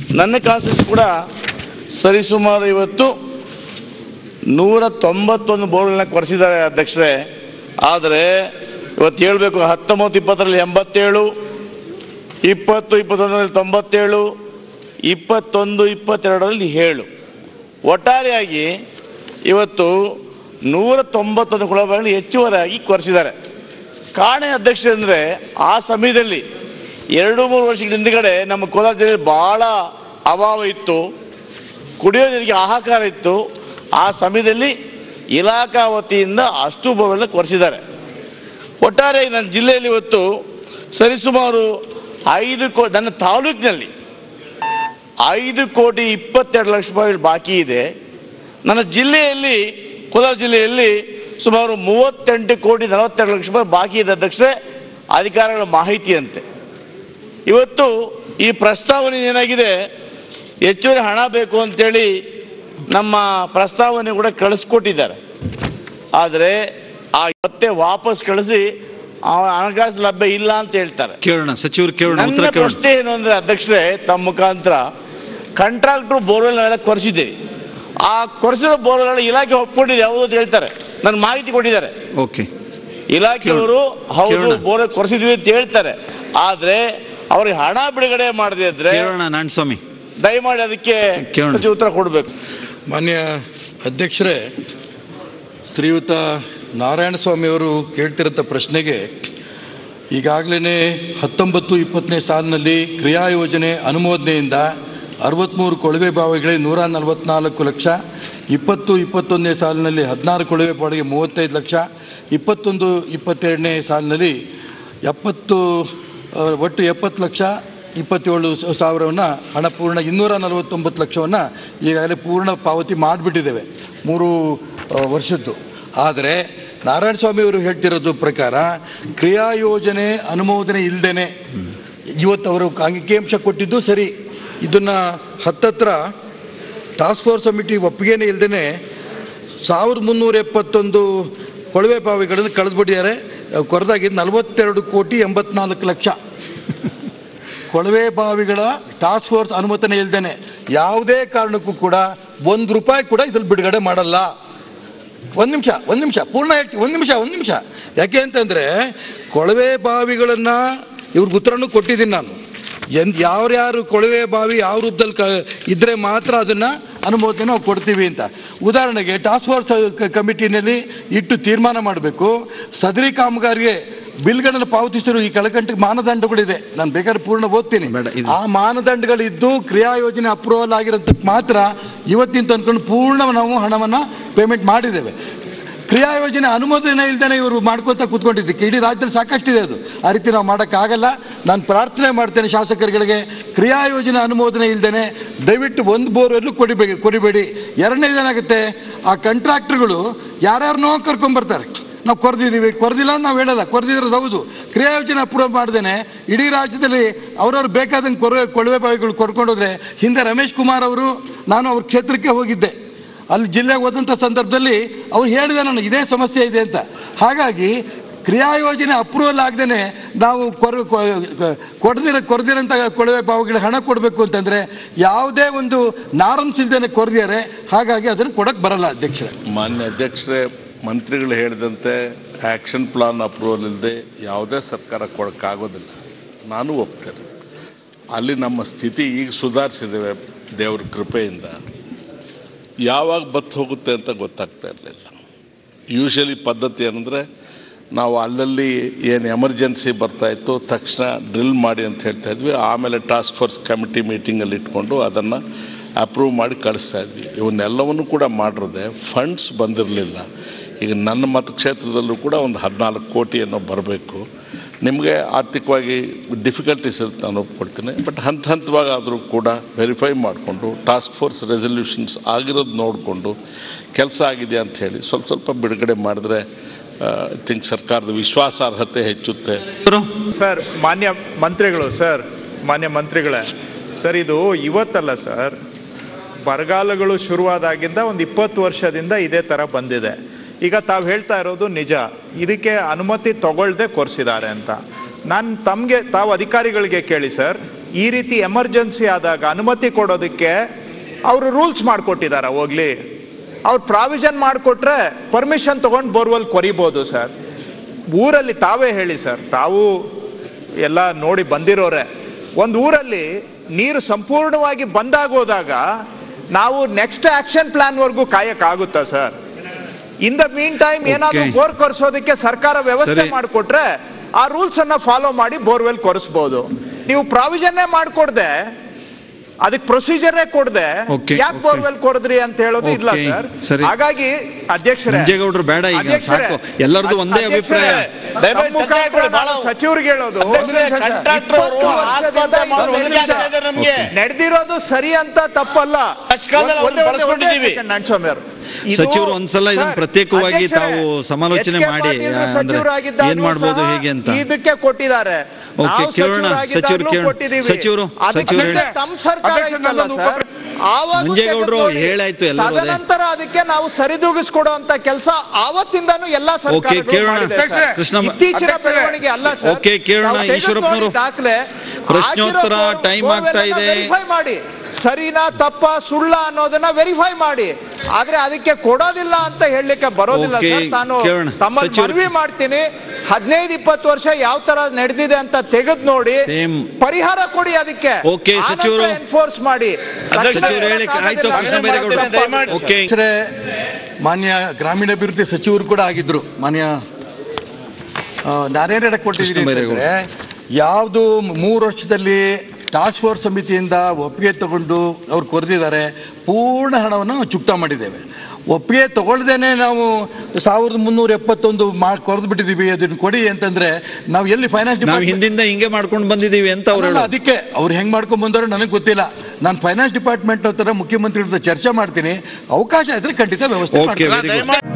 ನನ್ನ ಕಾನ್ಸ್ಟಿಟ್ಯೂನ್ಸಿ ಕೂಡ ಸರಿಸುಮಾರು ಇವತ್ತು ನೂರ ತೊಂಬತ್ತೊಂದು ಬೋರ್ಗಳನ್ನ ಕೊರೆಸಿದ್ದಾರೆ ಅಧ್ಯಕ್ಷರೇ ಆದರೆ ಇವತ್ತು ಹೇಳಬೇಕು ಹತ್ತೊಂಬತ್ತು ಇಪ್ಪತ್ತರಲ್ಲಿ ಎಂಬತ್ತೇಳು ಇಪ್ಪತ್ತು ಇಪ್ಪತ್ತೊಂದರಲ್ಲಿ ತೊಂಬತ್ತೇಳು ಇಪ್ಪತ್ತೊಂದು ಇಪ್ಪತ್ತೆರಡರಲ್ಲಿ ಏಳು ಒಟ್ಟಾರೆಯಾಗಿ ಇವತ್ತು ನೂರ ತೊಂಬತ್ತೊಂದು ಕೊಳವೆಗಳನ್ನು ಹೆಚ್ಚುವರಿಯಾಗಿ ಕೊರೆಸಿದ್ದಾರೆ ಕಾರಣ ಅಧ್ಯಕ್ಷ ಅಂದರೆ ಆ ಸಮಯದಲ್ಲಿ ಎರಡು ಮೂರು ವರ್ಷಗಳ ಹಿಂದುಗಡೆ ನಮ್ಮ ಕೋಲಾರ ಜಿಲ್ಲೆಯಲ್ಲಿ ಭಾಳ ಅಭಾವ ಇತ್ತು ಕುಡಿಯೋ ನೀರಿಗೆ ಹಾಹಾಕಾರ ಇತ್ತು ಆ ಸಮಯದಲ್ಲಿ ಇಲಾಖಾ ವತಿಯಿಂದ ಅಷ್ಟು ಬೋರ್ವೆಲ್ಲ ಕೊರೆಸಿದ್ದಾರೆ ಒಟ್ಟಾರೆ ನನ್ನ ಜಿಲ್ಲೆಯಲ್ಲಿ ಇವತ್ತು ಸರಿಸುಮಾರು ಐದು ಕೋ ನನ್ನ ತಾಲೂಕಿನಲ್ಲಿ ಐದು ಕೋಟಿ ಇಪ್ಪತ್ತೆರಡು ಲಕ್ಷ ರೂಪಾಯಿ ಬಾಕಿ ಇದೆ ನನ್ನ ಜಿಲ್ಲೆಯಲ್ಲಿ ಕೋಲಾರ ಜಿಲ್ಲೆಯಲ್ಲಿ ಸುಮಾರು ಮೂವತ್ತೆಂಟು ಕೋಟಿ ನಲವತ್ತೆರಡು ಲಕ್ಷ ರೂಪಾಯಿ ಬಾಕಿ ಇದೆ ಅಧ್ಯಕ್ಷರೇ ಅಧಿಕಾರಿಗಳ ಮಾಹಿತಿಯಂತೆ ಇವತ್ತು ಈ ಪ್ರಸ್ತಾವನೆ ಏನಾಗಿದೆ ಹೆಚ್ಚುವರಿ ಹಣ ಬೇಕು ಅಂತೇಳಿ ನಮ್ಮ ಪ್ರಸ್ತಾವನೆ ಕೂಡ ಕಳಿಸ್ಕೊಟ್ಟಿದ್ದಾರೆ ಆದರೆ ಆ ಮತ್ತೆ ವಾಪಸ್ ಕಳಿಸಿ ಆ ಹಣಕಾಸು ಲಭ್ಯ ಇಲ್ಲ ಅಂತ ಹೇಳ್ತಾರೆ ಕೇಳೋಣ ಸಚಿವರು ಕೇಳೋಣ ನನ್ನ ಉತ್ತರ ಕೇಳೋಣ ಪ್ರಶ್ನೆ ಏನು ಅಂದ್ರೆ ಅಧ್ಯಕ್ಷರೇ ತಮ್ಮ ಮುಖಾಂತರ ಕಾಂಟ್ರಾಕ್ಟ್ರು ಬೋರ್ವೆಲ್ ನಾವೆಲ್ಲ ಕೊರೆಸಿದ್ದೀವಿ ಆ ಕೊರೆಸಿರೋ ಬೋರ್ವೆಲ್ ಇಲಾಖೆ ಒಪ್ಕೊಂಡಿದೆ ಯಾವುದು ಅಂತ ಹೇಳ್ತಾರೆ ನನ್ನ ಮಾಹಿತಿ ಕೊಟ್ಟಿದ್ದಾರೆ ಓಕೆ ಇಲಾಖೆಯವರು ಹೌದು ಕೇಳೋಣ. ಬೋರ್ ಕೊರೆಸಿದ್ವಿ ಅಂತ ಹೇಳ್ತಾರೆ ಆದ್ರೆ ಅವ್ರಿಗೆ ಹಣ ಬಿಡುಗಡೆ ಮಾಡದೇ ಇದ್ರೆ ಕೇಳೋಣ ನಾರಾಯಣಸ್ವಾಮಿ ದಯಮಾಡಿ ಅದಕ್ಕೆ ಕೇಳೋಣ. ಸಚಿವ ಉತ್ತರ ಕೊಡಬೇಕು ಮಾನ್ಯ ಅಧ್ಯಕ್ಷರೇ ಶ್ರೀಯುತ ನಾರಾಯಣ ಸ್ವಾಮಿಯವರು ಕೇಳ್ತಿರೋಂಥ ಪ್ರಶ್ನೆಗೆ ಈಗಾಗಲೇ ಹತ್ತೊಂಬತ್ತು ಇಪ್ಪತ್ತನೇ ಸಾಲಿನಲ್ಲಿ ಕ್ರಿಯಾ ಯೋಜನೆ ಅನುಮೋದನೆಯಿಂದ ಅರವತ್ತ್ಮೂರು ಕೊಳವೆ ಬಾವಿಗಳಿಗೆ ನೂರ ನಲವತ್ತ್ನಾಲ್ಕು ಲಕ್ಷ ಇಪ್ಪತ್ತು ಇಪ್ಪತ್ತೊಂದನೇ ಸಾಲಿನಲ್ಲಿ ಹದಿನಾರು ಕೊಳವೆ ಬಾವಿಗೆ ಮೂವತ್ತೈದು ಲಕ್ಷ ಇಪ್ಪತ್ತೊಂದು ಇಪ್ಪತ್ತೆರಡನೇ ಸಾಲಿನಲ್ಲಿ ಎಪ್ಪತ್ತು ಆ, ಒಟ್ಟು ಎಪ್ಪತ್ತು ಲಕ್ಷ ಇಪ್ಪತ್ತೇಳು ಸ- ಸಾವಿರವನ್ನು ಹಣ ಪೂರ್ಣ ಇನ್ನೂರ ನಲವತ್ತೊಂಬತ್ತು ಲಕ್ಷವನ್ನು ಈಗಾಗಲೇ ಪೂರ್ಣ ಪಾವತಿ ಮಾಡಿಬಿಟ್ಟಿದ್ದೇವೆ ಮೂರು ಆ, ವರ್ಷದ್ದು ಆದರೆ ನಾರಾಯಣ ಸ್ವಾಮಿ ಅವರು ಹೇಳ್ತಿರೋದು ಪ್ರಕಾರ ಕ್ರಿಯಾ ಯೋಜನೆ ಅನುಮೋದನೆ ಇಲ್ಲದೇ ಇವತ್ತು ಅವರು ಅಂಕಿಅಂಶ ಕೊಟ್ಟಿದ್ದು ಸರಿ ಇದನ್ನು ಹತ್ತತ್ರ ಟಾಸ್ಕ್ ಫೋರ್ಸ್ ಕಮಿಟಿ ಒಪ್ಪಿಗೆನೇ ಇಲ್ಲದೇ ಸಾವಿರದ ಮುನ್ನೂರ ಎಪ್ಪತ್ತೊಂದು ಕೊಳವೆ ಬಾವಿಗಳನ್ನು ಕಳೆದುಬಿಟ್ಟಿದ್ದಾರೆ ಕೊರೆದಾಗಿದ್ದು ನಲವತ್ತೆರಡು ಕೋಟಿ ಎಂಬತ್ನಾಲ್ಕು ಲಕ್ಷ ಕೊಳವೆ ಬಾವಿಗಳ ಟಾಸ್ಕ್ ಫೋರ್ಸ್ ಅನುಮೋದನೆ ಇಲ್ದೇನೆ ಯಾವುದೇ ಕಾರಣಕ್ಕೂ ಕೂಡ ಒಂದು ರೂಪಾಯಿ ಕೂಡ ಇದ್ರಲ್ಲಿ ಬಿಡುಗಡೆ ಮಾಡಲ್ಲ ಒಂದು ನಿಮಿಷ ಒಂದು ನಿಮಿಷ ಪೂರ್ಣ ಹೇಳ್ತೀವಿ ಒಂದು ನಿಮಿಷ ಒಂದು ನಿಮಿಷ ಯಾಕೆ ಅಂತಂದರೆ ಕೊಳವೆ ಬಾವಿಗಳನ್ನು ಇವ್ರಿಗೆ ಉತ್ತರನೂ ಕೊಟ್ಟಿದ್ದೀನಿ ನಾನು ಎಂದ್ ಯಾರ್ಯಾರು ಕೊಳವೆ ಬಾವಿ ಯಾವ ರೂಪದಲ್ಲಿ ಕ ಇದ್ದರೆ ಮಾತ್ರ ಅದನ್ನು ಅನುಮೋದನೆ ನಾವು ಕೊಡ್ತೀವಿ ಅಂತ ಉದಾಹರಣೆಗೆ ಟಾಸ್ಕ್ ಫೋರ್ಸ್ ಕಮಿಟಿನಲ್ಲಿ ಇಟ್ಟು ತೀರ್ಮಾನ ಮಾಡಬೇಕು ಸದರಿ ಕಾಮಗಾರಿಗೆ ಬಿಲ್ಗಳನ್ನು ಪಾವತಿಸಿರೋ ಈ ಕೆಳಕಂಟಿಗೆ ಮಾನದಂಡಗಳಿದೆ ನಾನು ಬೇಕಾದ್ರೆ ಪೂರ್ಣ ಓದ್ತೀನಿ ಬೇಡ, ಇದು- ಆ ಮಾನದಂಡಗಳಿದ್ದು ಕ್ರಿಯಾ ಯೋಜನೆ ಅಪ್ರೂವಲ್ ಆಗಿರೋದಕ್ಕೆ ಮಾತ್ರ ಇವತ್ತಿನ ತನ್ಕೊಂಡು ಪೂರ್ಣ ನಾವು ಹಣವನ್ನು ಪೇಮೆಂಟ್ ಮಾಡಿದ್ದೇವೆ ಕ್ರಿಯಾ ಯೋಜನೆ ಅನುಮೋದನೆ ಇಲ್ದೇ ಇವರು ಮಾಡ್ಕೋತಾ ಕೂತ್ಕೊಂಡಿದ್ದಕ್ಕೆ ಇಡೀ ರಾಜ್ಯದಲ್ಲಿ ಸಾಕಷ್ಟಿದೆ ಅದು ಆ ರೀತಿ ನಾವು ಮಾಡೋಕ್ಕಾಗಲ್ಲ ನಾನು ಪ್ರಾರ್ಥನೆ ಮಾಡ್ತೇನೆ ಶಾಸಕರುಗಳಿಗೆ ಕ್ರಿಯಾ ಯೋಜನೆ ಅನುಮೋದನೆ ಇಲ್ದೇ ದಯವಿಟ್ಟು ಒಂದು ಬೋರ್ವೆಲ್ಲೂ ಕೊಡಿಬೇಡಿ ಕೊಡಿಬೇಡಿ ಎರಡನೇದೇನಾಗುತ್ತೆ ಆ ಕಾಂಟ್ರಾಕ್ಟರ್ಗಳು ಯಾರ್ಯಾರನ್ನೋ ಕರ್ಕೊಂಬರ್ತಾರೆ ನಾವು ಕೊರೆದಿದ್ದೀವಿ ಕೊರೆದಿಲ್ಲ ಅಂತ ನಾವು ಹೇಳಲ್ಲ ಕೊರೆದಿರೋದು ಹೌದು ಕ್ರಿಯಾ ಯೋಜನೆ ಅಪ್ರೂವ್ ಮಾಡ್ದೇನೆ ಇಡೀ ರಾಜ್ಯದಲ್ಲಿ ಅವ್ರವ್ರು ಬೇಕಾದಂಗೆ ಕೊರೆ ಕೊಳವೆ ಬಾವಿಗಳು ಕೊರ್ಕೊಂಡೋದ್ರೆ ಹಿಂದೆ ರಮೇಶ್ ಕುಮಾರ್ ಅವರು ನಾನು ಅವ್ರ ಕ್ಷೇತ್ರಕ್ಕೆ ಹೋಗಿದ್ದೆ ಅಲ್ಲಿ ಜಿಲ್ಲೆಗೆ ಹೋದಂಥ ಸಂದರ್ಭದಲ್ಲಿ ಅವ್ರು ಹೇಳಿದೆ ನಾನು ಇದೇ ಸಮಸ್ಯೆ ಇದೆ ಅಂತ ಹಾಗಾಗಿ ಕ್ರಿಯಾ ಯೋಜನೆ ಅಪ್ರೂವಲ್ ಆಗದೇ ನಾವು ಕೊರ ಕೊಡ್ದಿರ ಕೊರೆದಿರೋಂಥ ಕೊಳವೆ ಬಾವಿಗಳಿಗೆ ಹಣ ಕೊಡಬೇಕು ಅಂತಂದರೆ ಯಾವುದೇ ಒಂದು ನಾರನ್ಸ್ ಇಲ್ದೇನೆ ಕೊರೆದಿದ್ದಾರೆ ಹಾಗಾಗಿ ಅದನ್ನು ಕೊಡೋಕ್ಕೆ ಬರಲ್ಲ ಅಧ್ಯಕ್ಷರೇ ಮಾನ್ಯ ಅಧ್ಯಕ್ಷರೇ ಮಂತ್ರಿಗಳು ಹೇಳಿದಂತೆ ಆ್ಯಕ್ಷನ್ ಪ್ಲಾನ್ ಅಪ್ರೂವಲ್ ಇಲ್ಲದೆ ಯಾವುದೇ ಸರ್ಕಾರ ಕೊಡೋಕ್ಕಾಗೋದಿಲ್ಲ ನಾನು ಒಪ್ತೇನೆ ಅಲ್ಲಿ ನಮ್ಮ ಸ್ಥಿತಿ ಈಗ ಸುಧಾರಿಸಿದ್ದೇವೆ ದೇವ್ರ ಕೃಪೆಯಿಂದ ಯಾವಾಗ ಬತ್ತು ಹೋಗುತ್ತೆ ಅಂತ ಗೊತ್ತಾಗ್ತಾ ಇರಲಿಲ್ಲ ಯೂಶಲಿ ಪದ್ಧತಿ ಏನಂದರೆ ನಾವು ಅಲ್ಲಲ್ಲಿ ಏನು ಎಮರ್ಜೆನ್ಸಿ ಬರ್ತಾಯಿತ್ತು ತಕ್ಷಣ ಡ್ರಿಲ್ ಮಾಡಿ ಅಂತ ಹೇಳ್ತಾ ಇದ್ವಿ ಆಮೇಲೆ ಟಾಸ್ಕ್ ಫೋರ್ಸ್ ಕಮಿಟಿ ಮೀಟಿಂಗಲ್ಲಿ ಇಟ್ಕೊಂಡು ಅದನ್ನು ಅಪ್ರೂವ್ ಮಾಡಿ ಕಳಿಸ್ತಾ ಇದ್ವಿ ಇವನ್ನೆಲ್ಲವನ್ನು ಕೂಡ ಮಾಡಿರೋದೆ ಫಂಡ್ಸ್ ಬಂದಿರಲಿಲ್ಲ ಈಗ ನನ್ನ ಮತಕ್ಷೇತ್ರದಲ್ಲೂ ಕೂಡ ಒಂದು ಹದಿನಾಲ್ಕು ಕೋಟಿ ಏನೋ ಬರಬೇಕು ನಿಮಗೆ ಆರ್ಥಿಕವಾಗಿ ಡಿಫಿಕಲ್ಟೀಸ್ ಇರುತ್ತೆ ನಾನು ಒಪ್ಕೊಳ್ತೀನಿ ಬಟ್ ಹಂತ ಹಂತವಾಗಿ ಆದರೂ ಕೂಡ ವೆರಿಫೈ ಮಾಡಿಕೊಂಡು ಟಾಸ್ಕ್ ಫೋರ್ಸ್ ರೆಸಲ್ಯೂಷನ್ಸ್ ಆಗಿರೋದು ನೋಡಿಕೊಂಡು ಕೆಲಸ ಆಗಿದೆ ಅಂತ ಹೇಳಿ ಸ್ವಲ್ಪ ಸ್ವಲ್ಪ ಬಿಡುಗಡೆ ಮಾಡಿದ್ರೆ ಐ ಥಿಂಕ್ ಸರ್ಕಾರದ ವಿಶ್ವಾಸಾರ್ಹತೆ ಹೆಚ್ಚುತ್ತೆ ಇವ್ರು? ಸರ್ ಮಾನ್ಯ ಮಂತ್ರಿಗಳು ಸರ್ ಮಾನ್ಯ ಮಂತ್ರಿಗಳೇ ಸರ್ ಇದು ಇವತ್ತಲ್ಲ ಸರ್ ಬರಗಾಲಗಳು ಶುರುವಾದಾಗಿಂದ ಒಂದು ಇಪ್ಪತ್ತು ವರ್ಷದಿಂದ ಇದೇ ಥರ ಬಂದಿದೆ ಈಗ ತಾವು ಹೇಳ್ತಾ ಇರೋದು ನಿಜ ಇದಕ್ಕೆ ಅನುಮತಿ ತಗೊಳ್ದೆ ಕೊರೆಸಿದ್ದಾರೆ ಅಂತ ನಾನು ತಮಗೆ ತಾವು ಅಧಿಕಾರಿಗಳಿಗೆ ಕೇಳಿ ಸರ್ ಈ ರೀತಿ ಎಮರ್ಜೆನ್ಸಿ ಆದಾಗ ಅನುಮತಿ ಕೊಡೋದಕ್ಕೆ ಅವರು ರೂಲ್ಸ್ ಮಾಡಿಕೊಟ್ಟಿದ್ದಾರೆ ಹೋಗ್ಲಿ ಅವ್ರು ಪ್ರಾವಿಷನ್ ಮಾಡಿಕೊಟ್ರೆ ಪರ್ಮಿಷನ್ ತೊಗೊಂಡು ಬೋರ್ವೆಲ್ ಕೊರಿಬೋದು ಸರ್ ಊರಲ್ಲಿ ತಾವೇ ಹೇಳಿ ಸರ್ ತಾವು ಎಲ್ಲ ನೋಡಿ ಬಂದಿರೋರೆ ಒಂದು ಊರಲ್ಲಿ ನೀರು ಸಂಪೂರ್ಣವಾಗಿ ಬಂದಾಗೋದಾಗ ನಾವು ನೆಕ್ಸ್ಟ್ ಆಕ್ಷನ್ ಪ್ಲಾನ್ವರೆಗೂ ಕಾಯಕ್ಕಾಗುತ್ತಾ sir in the mean time ಏನಾದ್ರು Okay. ಬೋರ್ ಕೊರೆಸೋದಕ್ಕೆ ಸರ್ಕಾರ ವ್ಯವಸ್ಥೆ ಸರಿ. ಮಾಡಿಕೊಟ್ರೆ ಆ ರೂಲ್ಸ್ ಅನ್ನ ಫಾಲೋ ಮಾಡಿ ಬೋರ್ವೆಲ್ ಕೊರೆಸ್ಬೋದು ನೀವು ಪ್ರಾವಿಷನ್ನೇ ಮಾಡ್ಕೊಡ್ದೆ ಅದಕ್ಕೆ ಪ್ರೊಸೀಜರೇ ಕೊಡದೆ Okay, ಯಾಕೆ okay. ಬೋರ್ವೆಲ್ ಕೊಡಿದ್ರಿ ಅಂತ ಹೇಳೋದು ಇಲ್ಲ Okay, ಸರ್ ಸರಿ. ಹಾಗಾಗಿ ಅಧ್ಯಕ್ಷರೇ ನಂಜೇಗೌಡ್ರು ಬೇಡ ಈಗ ಅಧ್ಯಕ್ಷರೇ, ಸಾಕು ಎಲ್ಲರದು ಒಂದೇ ಅಧ್ಯಕ್ಷರೇ, ಅಭಿಪ್ರಾಯ ದಯಮಾಡಿ ತಮ್ಮ ಮುಖಾಂತರ ಚರ್ಚೆ ಕೊಡಿ, ನಾನು ಬಹಳ- ಸಚಿವರಿಗೆ ಹೇಳೋದು ಕಾಂಟ್ರಾಕ್ಟರ್ ಅವರು ಇಪ್ಪತ್ತು ವರ್ಷದಿಂದ ಆತ್ಮಹತ್ಯೆ ಮಾಡೋ ಇದು ಹೊಣೆ ಇದೆ ನಮ್ಗೆ. ನಡೆದಿರೋದು ಸರಿ ಅಂತ ತಪ್ಪಲ್ಲ ಕಷ್ಟಕಾಲದಲ್ಲಿ ಒಂದೇ- ಅವ್ರನ್ನ ಒಂದೇ- ಒಂದೇ ಬಳಸ್ಕೊಂಡಿದ್ದೀವಿ. second, ನಾರಾಯಣಸ್ವಾಮಿ ಅವರು. ಇದು- ಸಚಿವರು ಒಂದ್ಸಲ ಇದನ್ನ ಸರ್, ಪ್ರತ್ಯೇಕವಾಗಿ ಅಧ್ಯಕ್ಷರೇ, ತಾವು ಸಮಾಲೋಚನೆ ಎಚ್ ಕೆ ಮಾಡಿ, ಪಾಟೀಲ್ರು ಅಂದ್ರೆ ಸಚಿವರಾಗಿದ್ದಾಗ್ಲೂ ಏನ್ ಮಾಡ್ಬೋದು ಸಹ ಹೇಗೆ ಅಂತ. ಇದಕ್ಕೆ ಕೊಟ್ಟಿದ್ದಾರೆ ಓಕೆ, ನಾವು ಕೇಳೋಣ. ಸಚಿವರಾಗಿದ್ದಾಗ್ಲೂ ಸಚಿವರು ಕೇಳೋಣ. ಕೊಟ್ಟಿದ್ದೀವಿ. ಸಚಿವರು, ಅದಕ್ಕೆ ಸಚಿವರು ಮುಂಚೆ ತಮ್ಮ ಸರ್ಕಾರ ಅಧ್ಯಕ್ಷ, ಇತ್ತಲ್ಲ ನನ್ನನ್ನು ಸರ್ ಆವಾಗ ಮಂಜೇಗೌಡ್ರು ತೆಗೆದು ನೋಡಿ. ಹೇಳಾಯ್ತು ಎಲ್ಲರೂ ಅದೇ. ತದನಂತರ ಅದಕ್ಕೆ ನಾವು ಸರಿದೂಗಿಸ್ಕೊಡುವಂತ ಕೆಲಸ ಆವತ್ತಿಂದಾನು ಎಲ್ಲಾ ಸರ್ಕಾರಗಳು ಕೇಳೋಣ. ಮಾಡಿದೆ ಸರ್. ಅಧ್ಯಕ್ಷರೇ, ಕೃಷ್ಣಮ್ಮ. ಇತ್ತೀಚಿನ ಅಧ್ಯಕ್ಷರೇ, ಬೆಳವಣಿಗೆ ಅಲ್ಲ ಸರ್ ಓಕೆ, ಕೇಳೋಣ. ನಾವು ತೆಗೆದು ಈಶ್ವರಪ್ಪನವರು. ನೋಡಿ ದಾಖಲೆ ಪ್ರಶ್ನೋತ್ತರ ಆಗಿರೋ ಬೋರ್- time ಬೋರ್ವೆಲ್ ಆಗ್ತಾ ಅನ್ನ ಇದೆ. ವೆರಿಫೈ ಮಾಡಿ ಸರಿನಾ ತಪ್ಪ ಸುಳ್ಳ ಅನ್ನೋದನ್ನ ವೆರಿಫೈ ಮಾಡಿ ಆದ್ರೆ ಅದಕ್ಕೆ ಕೊಡೋದಿಲ್ಲ ಅಂತ ಹೇಳಲಿಕ್ಕೆ ಬರೋದಿಲ್ಲ ಓಕೆ, ಸರ್ ನಾನು ಕೇಳೋಣ. ತಮ್ಮಲ್ಲಿ ಸಚಿವರು- ಮನವಿ ಮಾಡ್ತೀನಿ ಹದಿನೈದು ಇಪ್ಪತ್ತು ವರ್ಷ ಯಾವ ತರ ನಡೆದಿದೆ ಅಂತ ತೆಗೆದು ನೋಡಿ Same. ಪರಿಹಾರ ಕೊಡಿ ಅದಕ್ಕೆ ಓಕೆ, ಸಚಿವರು. ಎನ್ಫೋರ್ಸ್ ಮಾಡಿ ಸಚಿವರು ಹೇಳಿ ಆಯ್ತು ಕೃಷ್ಣ ಬೈರೇಗೌಡ ದಯಮಾಡಿ. ಓಕೆ ಅಧ್ಯಕ್ಷರೇ, ಮಾನ್ಯ ಗ್ರಾಮೀಣಾಭಿವೃದ್ಧಿ ಸಚಿವರು ಕೂಡ ಆಗಿದ್ರು ಮಾನ್ಯ ಆ, ನಾರಾಯಣ ಕೃಷ್ಣ ಕೊಟ್ಟಿದ್ದೀರಿ ಬೈರೇಗೌಡ. ಅಂತಂದ್ರೆ ಯಾವುದು ಮೂರು ವರ್ಷದಲ್ಲಿ ಟಾಸ್ಕ್ ಫೋರ್ಸ್ ಸಮಿತಿಯಿಂದ ಒಪ್ಪಿಗೆ ತಗೊಂಡು ಅವ್ರು ಕೊರೆದಿದ್ದಾರೆ ಪೂರ್ಣ ಹಣವನ್ನು ನಾವು ಚುಕ್ತಾ ಮಾಡಿದ್ದೇವೆ ಒಪ್ಪಿಗೆ ತಗೊಳ್ದೇನೆ ನಾವು ಸಾವಿರದ ಮುನ್ನೂರ ಎಪ್ಪತ್ತೊಂದು ಮಾ ಕೊರೆದು ಬಿಟ್ಟಿದ್ದೀವಿ ಅದನ್ನು ಕೊಡಿ ಅಂತಂದ್ರೆ ನಾವು ಎಲ್ಲಿ ಫೈನಾನ್ಸ್ ನಾವು ಹಿಂದಿಂದ ಹಿಂಗೆ ಮಾಡ್ಕೊಂಡು ಬಂದಿದೀವಿ ಅಂತ ಅವ್ರು ಅಲ್ಲ, ಹೇಳೋದು. ಅದಕ್ಕೆ ಅವ್ರು ಹೆಂಗ್ ಮಾಡ್ಕೊಂಡ್ ಬಂದಾರೋ ನನಗೆ ಗೊತ್ತಿಲ್ಲ ನಾನು ಫೈನಾನ್ಸ್ ಡಿಪಾರ್ಟ್ಮೆಂಟ್ ಹತ್ರ ಮುಖ್ಯಮಂತ್ರಿ ಜೊತೆ ಚರ್ಚೆ ಮಾಡ್ತೀನಿ ಅವಕಾಶ ಇದ್ರೆ ಖಂಡಿತ ವ್ಯವಸ್ಥೆ ಓಕೆ ಮಾಡ್ತೀನಿ. ವೆರಿ ಗುಡ್ ದಯಮಾಡಿ